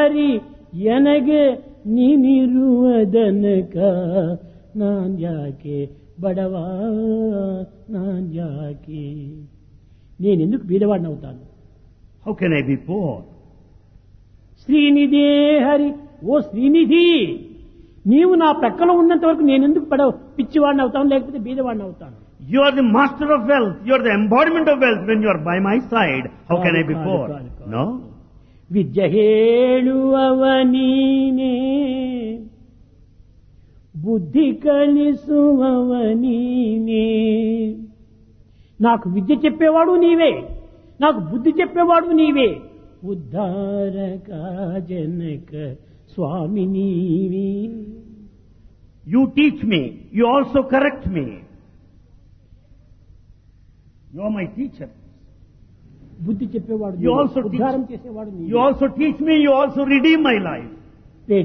ಹರಿ ಎನಗೆ ನೀನಿರುವುದನಕ ನಾನ್ ಯಾಕೆ బడవ నాన్ యాకే నేనెందుకు బీదవాడిని అవుతాను How can I be poor? శ్రీనిధే Hari ఓ శ్రీనిధి నీవు నా ప్రక్కలో ఉన్నంత వరకు నేనెందుకు పడవ పిచ్చివాడిని అవుతాను లేకపోతే బీదవాడిని అవుతాను You are the master of wealth. You are the embodiment of wealth when you are by my side. How can I be కాదు, poor? కాదు, కాదు. No? విద్య ಹೇಳುವವನೀನೇ బుద్ధి కలిసువనీనే నాకు విద్య చెప్పేవాడు నీవే నాకు బుద్ధి చెప్పేవాడు నీవే ఉద్ధారక జనక స్వామి నీవే You teach me. You also correct me. You are my teacher. బుద్ధి చెప్పేవాడు You నీవే. also teach- ఉద్ధారం చేసేవాడు నీవే. You also teach me. You also redeem my life.